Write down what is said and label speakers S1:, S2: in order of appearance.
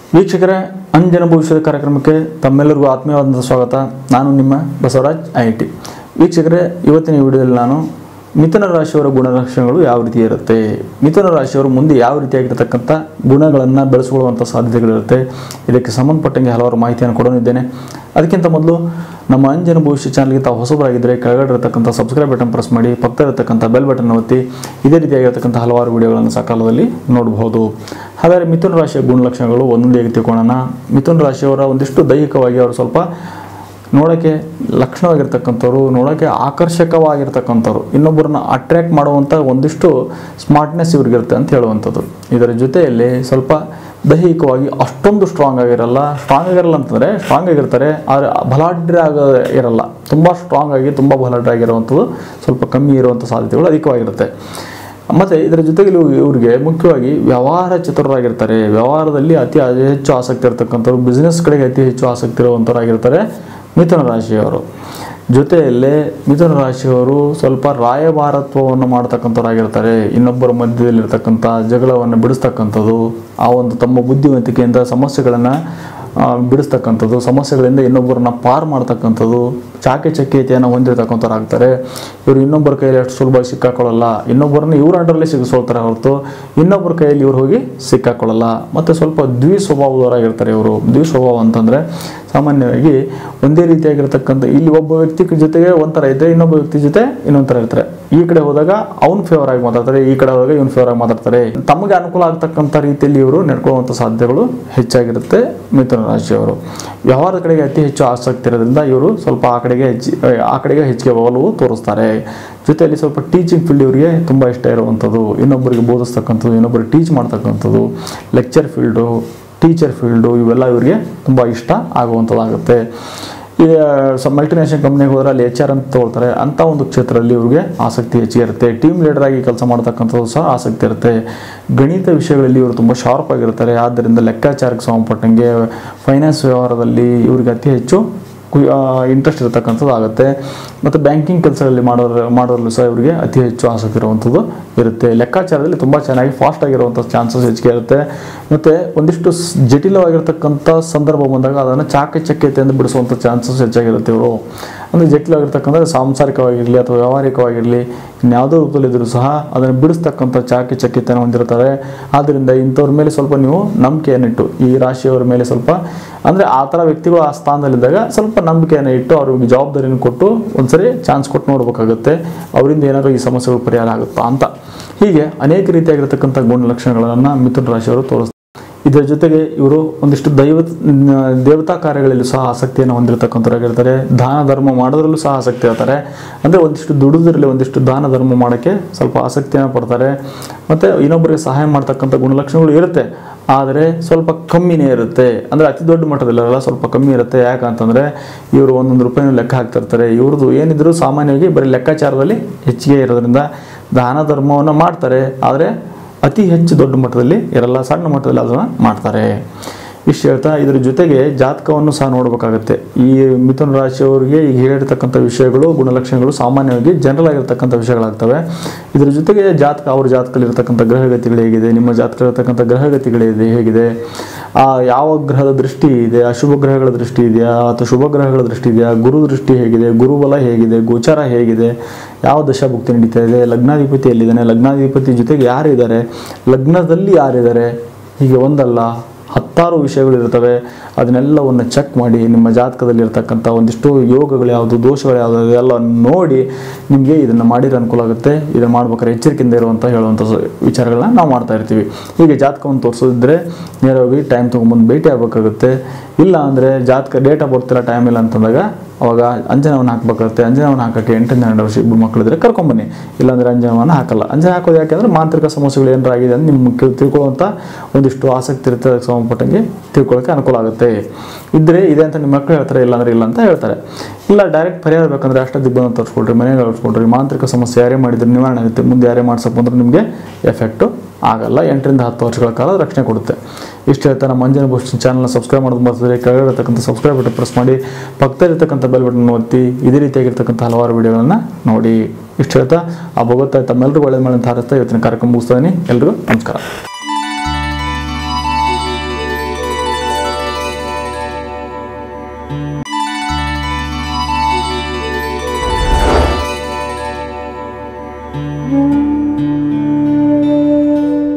S1: ವೀಕ್ಷಕರೇ ಅಂಜನ ಭವಿಷ್ಯದ ಕಾರ್ಯಕ್ರಮಕ್ಕೆ ತಮ್ಮೆಲ್ಲರಿಗೂ ಆತ್ಮೀಯವಾದಂಥ ಸ್ವಾಗತ ನಾನು ನಿಮ್ಮ ಬಸವರಾಜ್ ಐ ಟಿ ವೀಕ್ಷಕರೇ ಇವತ್ತಿನ ಈ ವಿಡಿಯೋದಲ್ಲಿ ನಾನು ಮಿಥುನ ರಾಶಿಯವರ ಗುಣಲಕ್ಷಣಗಳು ಯಾವ ರೀತಿ ಇರುತ್ತೆ ಮಿಥುನ ರಾಶಿಯವರು ಮುಂದೆ ಯಾವ ರೀತಿಯಾಗಿರ್ತಕ್ಕಂಥ ಗುಣಗಳನ್ನು ಬೆಳೆಸಿಕೊಳ್ಳುವಂಥ ಸಾಧ್ಯತೆಗಳಿರುತ್ತೆ ಇದಕ್ಕೆ ಸಂಬಂಧಪಟ್ಟಂಗೆ ಹಲವಾರು ಮಾಹಿತಿಯನ್ನು ಕೊಡೋನಿದ್ದೇನೆ ಅದಕ್ಕಿಂತ ಮೊದಲು ನಮ್ಮ ಅಂಜನ ಭವಿಷ್ಯ ಚಾನಲ್ಗೆ ತಾವು ಹೊಸಬರಾಗಿದ್ದರೆ ಕೆಳಗಡೆ ಇರತಕ್ಕಂಥ ಸಬ್ಸ್ಕ್ರೈಬ್ ಬಟನ್ ಪ್ರೆಸ್ ಮಾಡಿ ಪಕ್ಕದ ಇರತಕ್ಕಂಥ ಬೆಲ್ ಬಟನ್ ಒತ್ತಿ ಇದೇ ರೀತಿಯಾಗಿರ್ತಕ್ಕಂಥ ಹಲವಾರು ವಿಡಿಯೋಗಳನ್ನು ಸಕಾಲದಲ್ಲಿ ನೋಡಬಹುದು ಹಾಗಾದರೆ ಮಿಥುನ ರಾಶಿಯ ಗುಣಲಕ್ಷಣಗಳು ಒಂದೊಂದೇ ತಿಳ್ಕೊಳ್ಳೋಣ ಮಿಥುನ ರಾಶಿಯವರ ಒಂದಿಷ್ಟು ದೈಹಿಕವಾಗಿ ಅವರು ಸ್ವಲ್ಪ ನೋಡೋಕ್ಕೆ ಲಕ್ಷಣವಾಗಿರ್ತಕ್ಕಂಥವ್ರು ನೋಡೋಕ್ಕೆ ಆಕರ್ಷಕವಾಗಿರ್ತಕ್ಕಂಥವ್ರು ಇನ್ನೊಬ್ಬರನ್ನ ಅಟ್ರ್ಯಾಕ್ಟ್ ಮಾಡುವಂಥ ಒಂದಿಷ್ಟು ಸ್ಮಾರ್ಟ್ನೆಸ್ ಇವ್ರಿಗಿರುತ್ತೆ ಅಂತ ಹೇಳುವಂಥದ್ದು ಇದರ ಜೊತೆಯಲ್ಲಿ ಸ್ವಲ್ಪ ದೈಹಿಕವಾಗಿ ಅಷ್ಟೊಂದು ಸ್ಟ್ರಾಂಗ್ ಆಗಿರಲ್ಲ ಸ್ಟ್ರಾಂಗ್ ಆಗಿರಲ್ಲ ಅಂತಂದರೆ ಸ್ಟ್ರಾಂಗ್ ಆಗಿರ್ತಾರೆ ಆದರೆ ಬಲಾಢ್ಯ ಆಗ ಇರಲ್ಲ ತುಂಬ ಸ್ಟ್ರಾಂಗ್ ಆಗಿ ತುಂಬ ಬಲಾಢ್ಯ ಆಗಿರುವಂಥದ್ದು ಸ್ವಲ್ಪ ಕಮ್ಮಿ ಇರುವಂಥ ಸಾಧ್ಯತೆಗಳು ಅಧಿಕವಾಗಿರುತ್ತೆ ಮತ್ತು ಇದರ ಜೊತೆಗೆ ಇವು- ಇವ್ರಿಗೆ ಮುಖ್ಯವಾಗಿ ವ್ಯವಹಾರ ಚತುರರಾಗಿರ್ತಾರೆ ವ್ಯವಹಾರದಲ್ಲಿ ಅತಿ ಹೆಚ್ಚು ಆಸಕ್ತಿ ಇರತಕ್ಕಂಥವ್ರು ಬಿಸ್ನೆಸ್ ಕಡೆಗೆ ಅತಿ ಹೆಚ್ಚು ಆಸಕ್ತಿ ಇರುವಂಥವ್ರಾಗಿರ್ತಾರೆ ಮಿಥುನ ರಾಶಿಯವರು ಜೊತೆಯಲ್ಲೇ ಮಿಥುನ ರಾಶಿಯವರು ಸ್ವಲ್ಪ ರಾಯಭಾರತ್ವವನ್ನು ಮಾಡ್ತಕ್ಕಂಥವ್ರಾಗಿರ್ತಾರೆ ಇನ್ನೊಬ್ಬರ ಮಧ್ಯದಲ್ಲಿರ್ತಕ್ಕಂಥ ಜಗಳವನ್ನು ಬಿಡಿಸ್ತಕ್ಕಂಥದ್ದು ಆ ಒಂದು ತಮ್ಮ ಬುದ್ಧಿವಂತಿಕೆಯಿಂದ ಸಮಸ್ಯೆಗಳನ್ನು ಆ, ಬಿಡಿಸ್ತಕ್ಕಂಥದ್ದು ಸಮಸ್ಯೆಗಳಿಂದ ಇನ್ನೊಬ್ಬರನ್ನ ಪಾರ್ ಮಾಡ್ತಕ್ಕಂಥದ್ದು ಚಾಕೆ ಚಕ್ಯತೆಯನ್ನು ಹೊಂದಿರತಕ್ಕಂಥವ್ರು ಆಗ್ತಾರೆ ಇವರು ಇನ್ನೊಬ್ಬರ ಕೈಯಲ್ಲಿ ಅಷ್ಟು ಸುಲಭವಾಗಿ ಸಿಕ್ಕಾಕೊಳ್ಳಲ್ಲ ಇನ್ನೊಬ್ಬರನ್ನ ಇವ್ರ ಅಂಡರಲ್ಲೇ ಸಿಗಿಸ್ಕೊಳ್ತಾರೆ ಹೊರತು ಇನ್ನೊಬ್ಬರ ಕೈಯಲ್ಲಿ ಇವ್ರು ಹೋಗಿ ಸಿಕ್ಕಾಕೊಳ್ಳಲ್ಲ ಮತ್ತು ಸ್ವಲ್ಪ ದ್ವಿ ಸ್ವಭಾವದವರಾಗಿರ್ತಾರೆ ಇವರು ದ್ವಿ ಸ್ವಭಾವ ಅಂತಂದರೆ ಸಾಮಾನ್ಯವಾಗಿ ಒಂದೇ ರೀತಿಯಾಗಿರ್ತಕ್ಕಂಥ ಇಲ್ಲಿ ಒಬ್ಬ ವ್ಯಕ್ತಿ ಜೊತೆಗೆ ಒಂಥರ ಇದ್ದರೆ ಇನ್ನೊಬ್ಬ ವ್ಯಕ್ತಿ ಜೊತೆ ಇನ್ನೊಂಥರ ಇರ್ತಾರೆ ಈ ಕಡೆ ಹೋದಾಗ ಅವ್ನು ಫೇವರ್ ಆಗಿ ಮಾತಾಡ್ತಾರೆ ಈ ಕಡೆ ಹೋದಾಗ ಇವ್ನು ಫೇವರ್ ಆಗಿ ಮಾತಾಡ್ತಾರೆ ತಮಗೆ ಅನುಕೂಲ ಆಗ್ತಕ್ಕಂಥ ರೀತಿಯಲ್ಲಿ ಇವರು ನಡ್ಕೊಳ್ಳುವಂಥ ಸಾಧ್ಯತೆಗಳು ಹೆಚ್ಚಾಗಿರುತ್ತೆ ಮಿಥುನ ರಾಶಿಯವರು ವ್ಯವಹಾರದ ಕಡೆಗೆ ಅತಿ ಹೆಚ್ಚು ಆಸಕ್ತಿ ಇರೋದ್ರಿಂದ ಇವರು ಸ್ವಲ್ಪ ಆ ಕಡೆಗೆ ಹೆಚ್ಚಿ ಆ ಕಡೆಗೆ ಹೆಚ್ಚಿಗೆ ಒಲವು ತೋರಿಸ್ತಾರೆ ಜೊತೆಯಲ್ಲಿ ಸ್ವಲ್ಪ ಟೀಚಿಂಗ್ ಫೀಲ್ಡ್ ಇವರಿಗೆ ತುಂಬ ಇಷ್ಟ ಇರುವಂಥದ್ದು ಇನ್ನೊಬ್ಬರಿಗೆ ಬೋಧಿಸ್ತಕ್ಕಂಥದ್ದು ಇನ್ನೊಬ್ಬರಿಗೆ ಟೀಚ್ ಮಾಡ್ತಕ್ಕಂಥದ್ದು ಲೆಕ್ಚರ್ ಫೀಲ್ಡು ಟೀಚರ್ ಫೀಲ್ಡು ಇವೆಲ್ಲ ಇವರಿಗೆ ತುಂಬ ಇಷ್ಟ ಆಗುವಂಥದ್ದಾಗುತ್ತೆ ಈ ಸ ಮಲ್ಟಿನ್ಯಾಷನಲ್ ಕಂಪ್ನಿಗೆ ಹೋದ್ರೆ ಅಲ್ಲಿ ಎಚ್ ಆರ್ ಅಂತ ತಗೊಳ್ತಾರೆ ಅಂಥ ಒಂದು ಕ್ಷೇತ್ರದಲ್ಲಿ ಇವ್ರಿಗೆ ಆಸಕ್ತಿ ಹೆಚ್ಚಿಗೆ ಇರುತ್ತೆ ಟೀಮ್ ಲೀಡರ್ ಆಗಿ ಕೆಲಸ ಮಾಡ್ತಕ್ಕಂಥದ್ದು ಸಹ ಆಸಕ್ತಿ ಇರುತ್ತೆ ಗಣಿತ ವಿಷಯಗಳಲ್ಲಿ ಇವರು ತುಂಬ ಶಾರ್ಪ್ ಆಗಿರ್ತಾರೆ ಆದ್ದರಿಂದ ಲೆಕ್ಕಾಚಾರಕ್ಕೆ ಸಂಬಂಧಪಟ್ಟಂಗೆ ಫೈನಾನ್ಸ್ ವ್ಯವಹಾರದಲ್ಲಿ ಇವ್ರಿಗೆ ಅತಿ ಹೆಚ್ಚು ಇಂಟ್ರೆಸ್ಟ್ ಇರತಕ್ಕಂಥದ್ದು ಆಗುತ್ತೆ ಮತ್ತು ಬ್ಯಾಂಕಿಂಗ್ ಕೆಲಸಗಳಲ್ಲಿ ಮಾಡೋದ್ರ ಮಾಡೋದ್ರಲ್ಲೂ ಸಹ ಇವರಿಗೆ ಅತಿ ಹೆಚ್ಚು ಆಸಕ್ತಿ ಇರುವಂಥದ್ದು ಇರುತ್ತೆ ಲೆಕ್ಕಾಚಾರದಲ್ಲಿ ತುಂಬ ಚೆನ್ನಾಗಿ ಫಾಸ್ಟ್ ಆಗಿರುವಂಥ ಚಾನ್ಸಸ್ ಹೆಚ್ಚಿಗೆ ಇರುತ್ತೆ ಮತ್ತು ಒಂದಿಷ್ಟು ಸ್- ಜಟಿಲವಾಗಿರ್ತಕ್ಕಂಥ ಸಂದರ್ಭ ಬಂದಾಗ ಅದನ್ನು ಚಾಕಚಕ್ಯತೆಯಿಂದ ಬಿಡಿಸುವಂಥ ಚಾನ್ಸಸ್ ಹೆಚ್ಚಾಗಿರುತ್ತೆ ಇವರು ಅಂದರೆ ಜಟಿಲವಾಗಿರ್ತಕ್ಕಂಥ ಸಾಂಸಾರಿಕವಾಗಿರಲಿ ಅಥವಾ ವ್ಯಾವಹಾರಿಕವಾಗಿರಲಿ ಇನ್ಯಾವುದೋ ರೂಪದಲ್ಲಿದ್ದರೂ ಸಹ ಅದನ್ನು ಬಿಡಿಸ್ತಕ್ಕಂಥ ಚಾಕಚಕ್ಯತೆಯನ್ನು ಹೊಂದಿರ್ತಾರೆ ಆದ್ದರಿಂದ ಇಂಥವ್ರ ಮೇಲೆ ಸ್ವಲ್ಪ ನೀವು ನಂಬಿಕೆಯನ್ನಿಟ್ಟು ಈ ರಾಶಿಯವರ ಮೇಲೆ ಸ್ವಲ್ಪ ಅಂದರೆ ಆ ಥರ ವ್ಯಕ್ತಿಗಳು ಆ ಸ್ಥಾನದಲ್ಲಿದ್ದಾಗ ಸ್ವಲ್ಪ ನಂಬಿಕೆಯನ್ನು ಇಟ್ಟು ಅವ್ರಿಗೆ ಜವಾಬ್ದಾರಿಯನ್ನು ಕೊಟ್ಟು ಒಂದ್ಸರಿ ಚಾನ್ಸ್ ಕೊಟ್ಟು ನೋಡ್ಬೇಕಾಗುತ್ತೆ ಅವರಿಂದ ಏನಾದರೂ ಈ ಸಮಸ್ಯೆಗಳು ಪರಿಹಾರ ಆಗುತ್ತಾ ಅಂತ ಹೀಗೆ ಅನೇಕ ರೀತಿಯಾಗಿರ್ತಕ್ಕಂಥ ಗುಣಲಕ್ಷಣಗಳನ್ನು ಮಿಥುನ ರಾಶಿಯವರು ತೋರಿಸ್ತಾರೆ ಇದರ ಜೊತೆಗೆ ಇವರು ಒಂದಿಷ್ಟು ದೈವ ದೇವತಾ ಕಾರ್ಯಗಳಲ್ಲೂ ಸಹ ಆಸಕ್ತಿಯನ್ನು ಹೊಂದಿರತಕ್ಕಂಥವ್ರಾಗಿರ್ತಾರೆ ದಾನ ಧರ್ಮ ಮಾಡೋದ್ರಲ್ಲೂ ಸಹ ಆಸಕ್ತಿ ಇರ್ತಾರೆ ಅಂದರೆ ಒಂದಿಷ್ಟು ದುಡಿದ್ರಲ್ಲಿ ಒಂದಿಷ್ಟು ದಾನ ಧರ್ಮ ಮಾಡೋಕ್ಕೆ ಸ್ವಲ್ಪ ಆಸಕ್ತಿಯನ್ನು ಪಡ್ತಾರೆ ಮತ್ತು ಇನ್ನೊಬ್ಬರಿಗೆ ಸಹಾಯ ಮಾಡ್ತಕ್ಕಂಥ ಗುಣಲಕ್ಷಣಗಳು ಇರುತ್ತೆ ಆದರೆ ಸ್ವಲ್ಪ ಕಮ್ಮಿನೇ ಇರುತ್ತೆ ಅಂದರೆ ಅತಿ ದೊಡ್ಡ ಮಟ್ಟದಲ್ಲ ಸ್ವಲ್ಪ ಕಮ್ಮಿ ಇರುತ್ತೆ ಯಾಕಂತಂದರೆ ಇವರು ಒಂದೊಂದು ರೂಪಾಯಿನ ಲೆಕ್ಕ ಹಾಕ್ತಿರ್ತಾರೆ ಇವ್ರದ್ದು ಏನಿದ್ರು ಸಾಮಾನ್ಯವಾಗಿ ಬರೀ ಲೆಕ್ಕಾಚಾರದಲ್ಲಿ ಹೆಚ್ಚಿಗೆ ಇರೋದ್ರಿಂದ ದಾನ ಧರ್ಮವನ್ನು ಮಾಡ್ತಾರೆ ಆದರೆ ಅತಿ ಹೆಚ್ಚು ದೊಡ್ಡ ಮಟ್ಟದಲ್ಲಿ ಇರಲ್ಲ ಸಣ್ಣ ಮಟ್ಟದಲ್ಲಿ ಅದನ್ನು ಮಾಡ್ತಾರೆ ಇಷ್ಟು ಹೇಳ್ತಾ ಇದ್ರ ಜೊತೆಗೆ ಜಾತಕವನ್ನು ಸಹ ನೋಡಬೇಕಾಗುತ್ತೆ ಈ ಮಿಥುನ ರಾಶಿಯವರಿಗೆ ಈಗ ಹೇಳಿರ್ತಕ್ಕಂಥ ವಿಷಯಗಳು ಗುಣಲಕ್ಷಣಗಳು ಸಾಮಾನ್ಯವಾಗಿ ಜನರಲ್ ಆಗಿರ್ತಕ್ಕಂಥ ವಿಷಯಗಳಾಗ್ತವೆ ಇದ್ರ ಜೊತೆಗೆ ಜಾತಕ ಅವ್ರ ಜಾತಕದಲ್ಲಿ ಇರ್ತಕ್ಕಂಥ ಗ್ರಹಗತಿಗಳು ಹೇಗಿದೆ ನಿಮ್ಮ ಜಾತಕ ಇರತಕ್ಕಂಥ ಗ್ರಹಗತಿಗಳಿದೆ ಹೇಗಿದೆ ಆ ಯಾವ ಗ್ರಹದ ದೃಷ್ಟಿ ಇದೆ ಅಶುಭ ಗ್ರಹಗಳ ದೃಷ್ಟಿ ಇದೆಯಾ ಅಥವಾ ಶುಭ ಗ್ರಹಗಳ ದೃಷ್ಟಿ ಇದೆಯಾ ಗುರು ದೃಷ್ಟಿ ಹೇಗಿದೆ ಗುರುಬಲ ಹೇಗಿದೆ ಗೋಚಾರ ಹೇಗಿದೆ ಯಾವ ದಶಾಭುಕ್ತಿ ನಡೀತಾ ಇದೆ ಲಗ್ನಾಧಿಪತಿ ಎಲ್ಲಿದ್ದಾನೆ ಲಗ್ನಾಧಿಪತಿ ಜೊತೆಗೆ ಯಾರಿದ್ದಾರೆ ಲಗ್ನದಲ್ಲಿ ಯಾರಿದ್ದಾರೆ ಹೀಗೆ ಒಂದಲ್ಲ ಹತ್ತಾರು ವಿಷಯಗಳು ಇರ್ತವೆ ಅದನ್ನೆಲ್ಲವನ್ನು ಚೆಕ್ ಮಾಡಿ ನಿಮ್ಮ ಜಾತಕದಲ್ಲಿ ಇರ್ತಕ್ಕಂಥ ಒಂದಿಷ್ಟು ಯೋಗಗಳು ಯಾವುದು ದೋಷಗಳು ಯಾವುದು ಎಲ್ಲ ನೋಡಿ ನಿಮಗೆ ಇದನ್ನು ಮಾಡಿದ್ರೆ ಅನುಕೂಲ ಆಗುತ್ತೆ ಇದನ್ನು ಮಾಡ್ಬೇಕಾದ್ರೆ ಎಚ್ಚರಿಕೆಯಿಂದ ಇರುವಂಥ ಹೇಳುವಂಥ ಸ- ವಿಚಾರಗಳನ್ನ ನಾವು ಮಾಡ್ತಾ ಇರ್ತೀವಿ ಹೀಗೆ ಜಾತಕವನ್ನು ತೋರಿಸೋದಿದ್ರೆ ನೇರವಾಗಿ ಟೈಮ್ ತೊಗೊಂಬಂದು ಭೇಟಿ ಆಗಬೇಕಾಗುತ್ತೆ ಇಲ್ಲ ಅಂದರೆ ಜಾತಕ ಡೇಟ್ ಆಫ್ ಬರ್ತಿಲ್ಲ ಟೈಮ್ ಇಲ್ಲ ಅಂತಂದಾಗ ಅವಾಗ ಅಂಜನವನ್ನು ಹಾಕಬೇಕಾಗುತ್ತೆ ಅಂಜನವನ್ನು ಹಾಕೋಕ್ಕೆ ಎಂಟನೇ ಹನ್ನೆರಡು ವರ್ಷ ಇಬ್ಬರು ಮಕ್ಕಳಿದ್ರೆ ಕರ್ಕೊಂಬನ್ನಿ ಇಲ್ಲಾಂದರೆ ಅಂಜನವನ್ನು ಹಾಕಲ್ಲ ಅಂಜನ ಹಾಕೋದು ಯಾಕೆಂದ್ರೆ ಮಾಂತ್ರಿಕ ಸಮಸ್ಯೆಗಳು ಏನಾರ ಆಗಿದೆ ಅಂತ ನಿಮ್ಗೆ ಕೆ- ತಿಳ್ಕೊಳ್ಳುವಂಥ ಒಂದಿಷ್ಟು ಆಸಕ್ತಿ ಇರುತ್ತೆ ಅದಕ್ಕೆ ಸಂಬಂಧಪಟ್ಟಂಗೆ ತಿಳ್ಕೊಳ್ಳೋಕ್ಕೆ ಅನುಕೂಲ ಆಗುತ್ತೆ ಇದ್ದರೆ ಇದೆ ಅಂತ ನಿಮ್ಮ ಮಕ್ಕಳು ಹೇಳ್ತಾರೆ ಇಲ್ಲಾಂದ್ರೆ ಇಲ್ಲ ಅಂತ ಹೇಳ್ತಾರೆ ಇಲ್ಲ ಡೈರೆಕ್ಟ್ ಪರಿಹಾರ ಬೇಕಂದ್ರೆ ಅಷ್ಟ ದಿಬ್ಬನ್ನು ತೋರಿಸ್ಕೊಳ್ರಿ ಮನೆಗೆ ತೋರಿಸ್ಕೊಳ್ರಿ ಮಾಂತ್ರಿಕ ಸಮಸ್ಯೆ ಯಾರೇ ಮಾಡಿದ್ರೆ ನಿವಾರಣೆ ಆಗುತ್ತೆ ಮುಂದೆ ಯಾರೇ ಮಾಡ್ಸಕ್ಕೆ ಬಂದ್ರೆ ನಿಮಗೆ ಎಫೆಕ್ಟು ಆಗಲ್ಲ ಎಂಟರಿಂದ ಹತ್ತು ವರ್ಷಗಳ ಕಾಲ ರಕ್ಷಣೆ ಕೊಡುತ್ತೆ ಇಷ್ಟು ಹೇಳ್ತಾ ನಮ್ಮ ಮಂಜನ ಭೂಷಣ್ ಚಾನಲ್ನ ಸಬ್ಸ್ಕ್ರೈಬ್ ಮಾಡೋದು ಮರ್ತದೆ ಕೆಳಗಡೆ ಇರತಕ್ಕಂಥ ಸಬ್ಸ್ಕ್ರೈಬ್ ಬಟನ್ ಪ್ರೆಸ್ ಮಾಡಿ ಪಕ್ಕದಲ್ಲಿರ್ತಕ್ಕಂಥ ಬೆಲ್ ಬಟನ್ ಒತ್ತಿ ಇದೇ ರೀತಿಯಾಗಿರ್ತಕ್ಕಂಥ ಹಲವಾರು ವಿಡಿಯೋಗಳನ್ನು ನೋಡಿ ಇಷ್ಟು ಹೇಳ್ತಾ ಆ ಭಗವತ್ತ ತಮ್ಮೆಲ್ಲರಿಗೂ ಒಳ್ಳೆ ಮಾಡಿ ಅಂತ ಹಾರಿಸ್ತಾ ಇವತ್ತಿನ ಕಾರ್ಯಕ್ರಮ ಮುಗಿಸ್ತಾ ಇದ್ದೀನಿ ಎಲ್ರಿಗೂ ನಮಸ್ಕಾರ
S2: ಓಂ